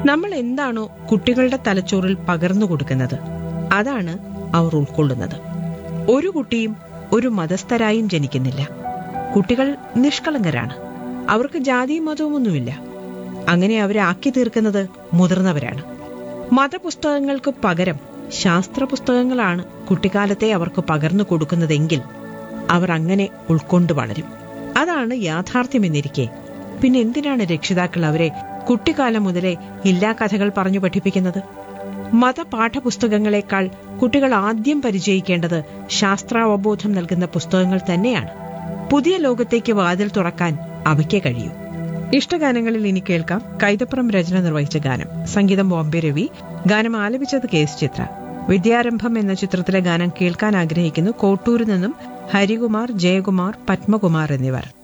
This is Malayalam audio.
നമ്മൾ എന്താണോ കുട്ടികളുടെ തലച്ചോറിൽ പകർന്നു കൊടുക്കുന്നത് അതാണ് അവർ ഉൾക്കൊള്ളുന്നത് ഒരു കുട്ടിയും ഒരു മതസ്ഥരായും ജനിക്കുന്നില്ല കുട്ടികൾ നിഷ്കളങ്കരാണ് അവർക്ക് ജാതിയും മതവും ഒന്നുമില്ല അങ്ങനെ അവരെ ആക്കി തീർക്കുന്നത് മുതിർന്നവരാണ് മതപുസ്തകങ്ങൾക്ക് പകരം ശാസ്ത്ര പുസ്തകങ്ങളാണ് കുട്ടിക്കാലത്തെ അവർക്ക് പകർന്നു കൊടുക്കുന്നതെങ്കിൽ അവർ അങ്ങനെ ഉൾക്കൊണ്ടു വളരും അതാണ് യാഥാർത്ഥ്യമെന്നിരിക്കെ പിന്നെ എന്തിനാണ് രക്ഷിതാക്കൾ അവരെ കുട്ടിക്കാലം മുതലേ ഇല്ലാ കഥകൾ പറഞ്ഞു പഠിപ്പിക്കുന്നത് മതപാഠപുസ്തകങ്ങളെക്കാൾ കുട്ടികൾ ആദ്യം പരിചയിക്കേണ്ടത് ശാസ്ത്രാവബോധം നൽകുന്ന പുസ്തകങ്ങൾ തന്നെയാണ് പുതിയ ലോകത്തേക്ക് വാതിൽ തുറക്കാൻ അവയ്ക്കേ കഴിയൂ ഇഷ്ടഗാനങ്ങളിൽ ഇനി കേൾക്കാം കൈതപ്പുറം രചന നിർവഹിച്ച ഗാനം സംഗീതം ബോംബെ രവി ഗാനം ആലപിച്ചത് കേസ് ചിത്ര വിദ്യാരംഭം എന്ന ചിത്രത്തിലെ ഗാനം കേൾക്കാൻ ആഗ്രഹിക്കുന്നു കോട്ടൂരിൽ നിന്നും ഹരികുമാർ ജയകുമാർ പത്മകുമാർ എന്നിവർ